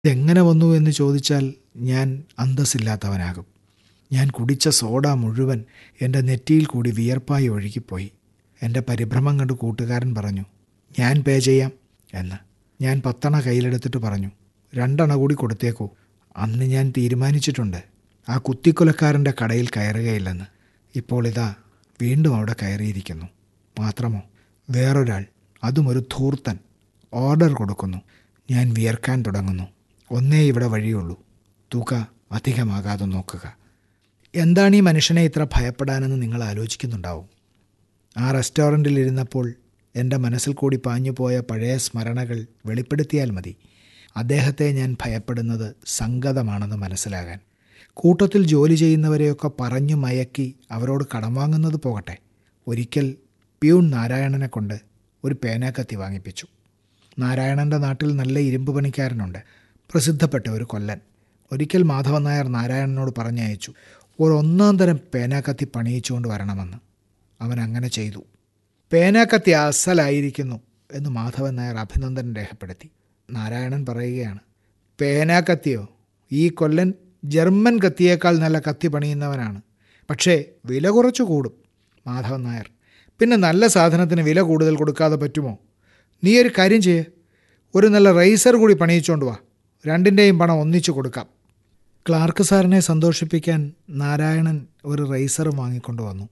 ഇതെങ്ങനെ വന്നു എന്ന് ചോദിച്ചാൽ ഞാൻ അന്തസ്സില്ലാത്തവനാകും ഞാൻ കുടിച്ച സോഡ മുഴുവൻ എൻ്റെ നെറ്റിയിൽ കൂടി വിയർപ്പായി ഒഴുകിപ്പോയി എൻ്റെ പരിഭ്രമം കണ്ട് കൂട്ടുകാരൻ പറഞ്ഞു ഞാൻ പേ ചെയ്യാം എന്ന് ഞാൻ പത്തണ കയ്യിലെടുത്തിട്ട് പറഞ്ഞു രണ്ടണ കൂടി കൊടുത്തേക്കൂ അന്ന് ഞാൻ തീരുമാനിച്ചിട്ടുണ്ട് ആ കുത്തിക്കൊലക്കാരൻ്റെ കടയിൽ കയറുകയില്ലെന്ന് ഇപ്പോൾ ഇതാ വീണ്ടും അവിടെ കയറിയിരിക്കുന്നു മാത്രമോ വേറൊരാൾ അതും ഒരു ധൂർത്തൻ ഓർഡർ കൊടുക്കുന്നു ഞാൻ വിയർക്കാൻ തുടങ്ങുന്നു ഒന്നേ ഇവിടെ വഴിയുള്ളൂ തുക അധികമാകാതെ നോക്കുക എന്താണ് ഈ മനുഷ്യനെ ഇത്ര ഭയപ്പെടാനെന്ന് നിങ്ങൾ ആലോചിക്കുന്നുണ്ടാവും ആ റെസ്റ്റോറൻറ്റിൽ ഇരുന്നപ്പോൾ എൻ്റെ മനസ്സിൽ കൂടി പാഞ്ഞുപോയ പഴയ സ്മരണകൾ വെളിപ്പെടുത്തിയാൽ മതി അദ്ദേഹത്തെ ഞാൻ ഭയപ്പെടുന്നത് സംഗതമാണെന്ന് മനസ്സിലാകാൻ കൂട്ടത്തിൽ ജോലി ചെയ്യുന്നവരെയൊക്കെ പറഞ്ഞു മയക്കി അവരോട് കടം വാങ്ങുന്നത് പോകട്ടെ ഒരിക്കൽ പ്യൂൺ നാരായണനെ കൊണ്ട് ഒരു പേനാക്കത്തി വാങ്ങിപ്പിച്ചു നാരായണൻ്റെ നാട്ടിൽ നല്ല ഇരുമ്പ് പണിക്കാരനുണ്ട് പ്രസിദ്ധപ്പെട്ട ഒരു കൊല്ലൻ ഒരിക്കൽ മാധവൻ നായർ നാരായണനോട് പറഞ്ഞയച്ചു ഒരു ഒന്നാം തരം പേനാക്കത്തി പണിയിച്ചുകൊണ്ട് വരണമെന്ന് അവൻ അങ്ങനെ ചെയ്തു പേനാക്കത്തി അസലായിരിക്കുന്നു എന്ന് മാധവൻ നായർ അഭിനന്ദനം രേഖപ്പെടുത്തി നാരായണൻ പറയുകയാണ് പേനാക്കത്തിയോ ഈ കൊല്ലൻ ജർമ്മൻ കത്തിയേക്കാൾ നല്ല കത്തി പണിയുന്നവനാണ് പക്ഷേ വില കുറച്ച് കൂടും മാധവൻ നായർ പിന്നെ നല്ല സാധനത്തിന് വില കൂടുതൽ കൊടുക്കാതെ പറ്റുമോ നീ ഒരു കാര്യം ചെയ്യേ ഒരു നല്ല റൈസർ കൂടി പണിയിച്ചുകൊണ്ട് വാ രണ്ടിൻ്റെയും പണം ഒന്നിച്ചു കൊടുക്കാം ക്ലാർക്ക് സാറിനെ സന്തോഷിപ്പിക്കാൻ നാരായണൻ ഒരു റൈസർ വാങ്ങിക്കൊണ്ട് വന്നു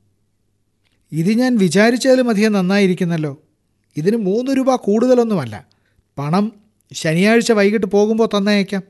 ഇത് ഞാൻ വിചാരിച്ചാലും അധികം നന്നായിരിക്കുന്നല്ലോ ഇതിന് മൂന്ന് രൂപ കൂടുതലൊന്നുമല്ല പണം ശനിയാഴ്ച വൈകിട്ട് പോകുമ്പോൾ തന്നയക്കാം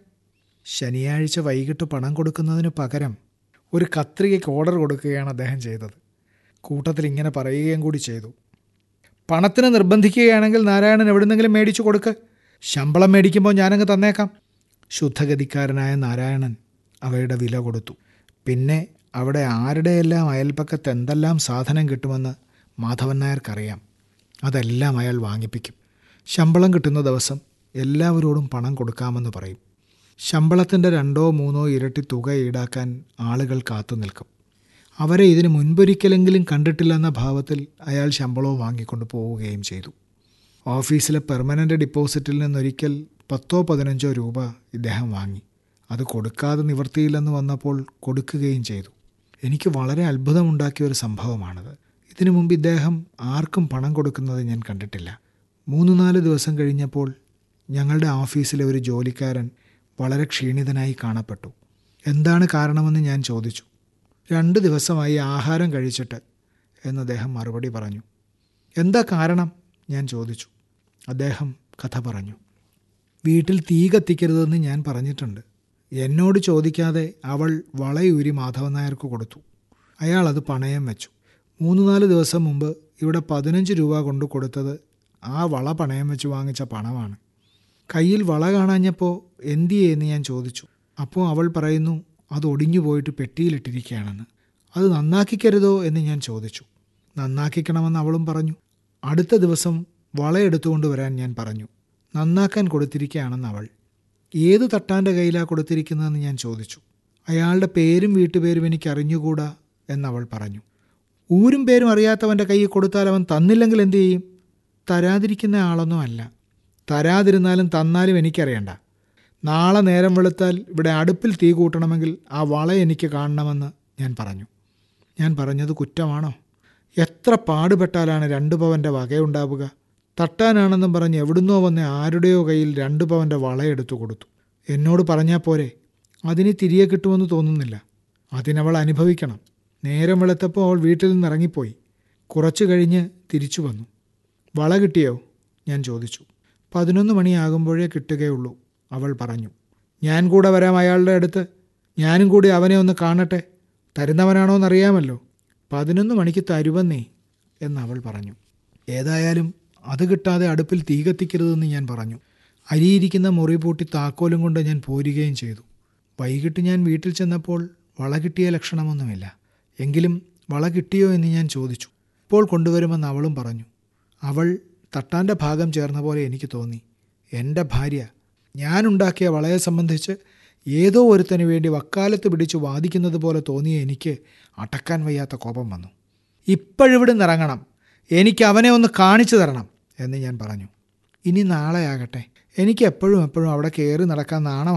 ശനിയാഴ്ച വൈകിട്ട് പണം കൊടുക്കുന്നതിന് പകരം ഒരു കത്രികയ്ക്ക് ഓർഡർ കൊടുക്കുകയാണ് അദ്ദേഹം ചെയ്തത് കൂട്ടത്തിൽ ഇങ്ങനെ പറയുകയും കൂടി ചെയ്തു പണത്തിന് നിർബന്ധിക്കുകയാണെങ്കിൽ നാരായണൻ എവിടുന്നെങ്കിലും മേടിച്ചു കൊടുക്ക് ശമ്പളം മേടിക്കുമ്പോൾ ഞാനങ്ങ് തന്നേക്കാം ശുദ്ധഗതിക്കാരനായ നാരായണൻ അവയുടെ വില കൊടുത്തു പിന്നെ അവിടെ ആരുടെയെല്ലാം അയൽപ്പക്കത്ത് എന്തെല്ലാം സാധനം കിട്ടുമെന്ന് മാധവൻ നായർക്കറിയാം അതെല്ലാം അയാൾ വാങ്ങിപ്പിക്കും ശമ്പളം കിട്ടുന്ന ദിവസം എല്ലാവരോടും പണം കൊടുക്കാമെന്ന് പറയും ശമ്പളത്തിൻ്റെ രണ്ടോ മൂന്നോ ഇരട്ടി തുക ഈടാക്കാൻ ആളുകൾ കാത്തു നിൽക്കും അവരെ ഇതിന് മുൻപൊരിക്കലെങ്കിലും കണ്ടിട്ടില്ലെന്ന ഭാവത്തിൽ അയാൾ ശമ്പളവും വാങ്ങിക്കൊണ്ട് പോവുകയും ചെയ്തു ഓഫീസിലെ പെർമനൻ്റ് ഡിപ്പോസിറ്റിൽ നിന്നൊരിക്കൽ പത്തോ പതിനഞ്ചോ രൂപ ഇദ്ദേഹം വാങ്ങി അത് കൊടുക്കാതെ നിവർത്തിയില്ലെന്ന് വന്നപ്പോൾ കൊടുക്കുകയും ചെയ്തു എനിക്ക് വളരെ അത്ഭുതമുണ്ടാക്കിയ ഒരു സംഭവമാണത് ഇതിനു മുമ്പ് ഇദ്ദേഹം ആർക്കും പണം കൊടുക്കുന്നത് ഞാൻ കണ്ടിട്ടില്ല മൂന്ന് നാല് ദിവസം കഴിഞ്ഞപ്പോൾ ഞങ്ങളുടെ ഓഫീസിലെ ഒരു ജോലിക്കാരൻ വളരെ ക്ഷീണിതനായി കാണപ്പെട്ടു എന്താണ് കാരണമെന്ന് ഞാൻ ചോദിച്ചു രണ്ട് ദിവസമായി ആഹാരം കഴിച്ചിട്ട് എന്ന് അദ്ദേഹം മറുപടി പറഞ്ഞു എന്താ കാരണം ഞാൻ ചോദിച്ചു അദ്ദേഹം കഥ പറഞ്ഞു വീട്ടിൽ തീ കത്തിക്കരുതെന്ന് ഞാൻ പറഞ്ഞിട്ടുണ്ട് എന്നോട് ചോദിക്കാതെ അവൾ വളയൂരി മാധവൻ നായർക്ക് കൊടുത്തു അയാൾ അത് പണയം വെച്ചു മൂന്ന് നാല് ദിവസം മുമ്പ് ഇവിടെ പതിനഞ്ച് രൂപ കൊണ്ട് കൊടുത്തത് ആ വള പണയം വെച്ച് വാങ്ങിച്ച പണമാണ് കയ്യിൽ വള കാണാഞ്ഞപ്പോൾ എന്തിയെന്ന് ഞാൻ ചോദിച്ചു അപ്പോൾ അവൾ പറയുന്നു അത് ഒടിഞ്ഞു പോയിട്ട് പെട്ടിയിലിട്ടിരിക്കുകയാണെന്ന് അത് നന്നാക്കിക്കരുതോ എന്ന് ഞാൻ ചോദിച്ചു നന്നാക്കിക്കണമെന്ന് അവളും പറഞ്ഞു അടുത്ത ദിവസം വള എടുത്തുകൊണ്ട് വരാൻ ഞാൻ പറഞ്ഞു നന്നാക്കാൻ കൊടുത്തിരിക്കുകയാണെന്ന് അവൾ ഏത് തട്ടാൻ്റെ കയ്യിലാണ് കൊടുത്തിരിക്കുന്നതെന്ന് ഞാൻ ചോദിച്ചു അയാളുടെ പേരും വീട്ടുപേരും എനിക്ക് അറിഞ്ഞുകൂടാ എന്നവൾ പറഞ്ഞു ഊരും പേരും അറിയാത്തവൻ്റെ കയ്യിൽ കൊടുത്താൽ അവൻ തന്നില്ലെങ്കിൽ എന്തു ചെയ്യും തരാതിരിക്കുന്ന ആളൊന്നും അല്ല തരാതിരുന്നാലും തന്നാലും എനിക്കറിയണ്ട നാളെ നേരം വെളുത്താൽ ഇവിടെ അടുപ്പിൽ തീ കൂട്ടണമെങ്കിൽ ആ വള എനിക്ക് കാണണമെന്ന് ഞാൻ പറഞ്ഞു ഞാൻ പറഞ്ഞത് കുറ്റമാണോ എത്ര പാടുപെട്ടാലാണ് രണ്ട് പവൻ്റെ വകയുണ്ടാവുക തട്ടാനാണെന്നും പറഞ്ഞ് എവിടുന്നോ വന്ന ആരുടെയോ കയ്യിൽ രണ്ട് പവൻ്റെ വളയെടുത്തു കൊടുത്തു എന്നോട് പറഞ്ഞാൽ പോരെ അതിന് തിരികെ കിട്ടുമെന്ന് തോന്നുന്നില്ല അതിനവൾ അനുഭവിക്കണം നേരം വെളുത്തപ്പോൾ അവൾ വീട്ടിൽ നിന്ന് ഇറങ്ങിപ്പോയി കുറച്ചു കഴിഞ്ഞ് തിരിച്ചു വന്നു വള കിട്ടിയോ ഞാൻ ചോദിച്ചു പതിനൊന്ന് മണിയാകുമ്പോഴേ കിട്ടുകയുള്ളൂ അവൾ പറഞ്ഞു ഞാൻ കൂടെ വരാം അയാളുടെ അടുത്ത് ഞാനും കൂടി അവനെ ഒന്ന് കാണട്ടെ തരുന്നവനാണോ എന്നറിയാമല്ലോ പതിനൊന്ന് മണിക്ക് തരുവന്നേ എന്ന് അവൾ പറഞ്ഞു ഏതായാലും അത് കിട്ടാതെ അടുപ്പിൽ തീ കത്തിക്കരുതെന്ന് ഞാൻ പറഞ്ഞു അരിയിരിക്കുന്ന മുറി പൂട്ടി താക്കോലും കൊണ്ട് ഞാൻ പോരുകയും ചെയ്തു വൈകിട്ട് ഞാൻ വീട്ടിൽ ചെന്നപ്പോൾ വള കിട്ടിയ ലക്ഷണമൊന്നുമില്ല എങ്കിലും വള കിട്ടിയോ എന്ന് ഞാൻ ചോദിച്ചു ഇപ്പോൾ കൊണ്ടുവരുമെന്ന് അവളും പറഞ്ഞു അവൾ തട്ടാൻ്റെ ഭാഗം ചേർന്ന പോലെ എനിക്ക് തോന്നി എൻ്റെ ഭാര്യ ഞാനുണ്ടാക്കിയ വളയെ സംബന്ധിച്ച് ഏതോ ഒരുത്തന് വേണ്ടി വക്കാലത്ത് പിടിച്ച് വാദിക്കുന്നത് പോലെ തോന്നിയ എനിക്ക് അടക്കാൻ വയ്യാത്ത കോപം വന്നു ഇപ്പോഴിവിടെ നിറങ്ങണം എനിക്ക് അവനെ ഒന്ന് കാണിച്ചു തരണം എന്ന് ഞാൻ പറഞ്ഞു ഇനി നാളെ ആകട്ടെ എനിക്ക് എപ്പോഴും എപ്പോഴും അവിടെ കയറി നടക്കാൻ നാണം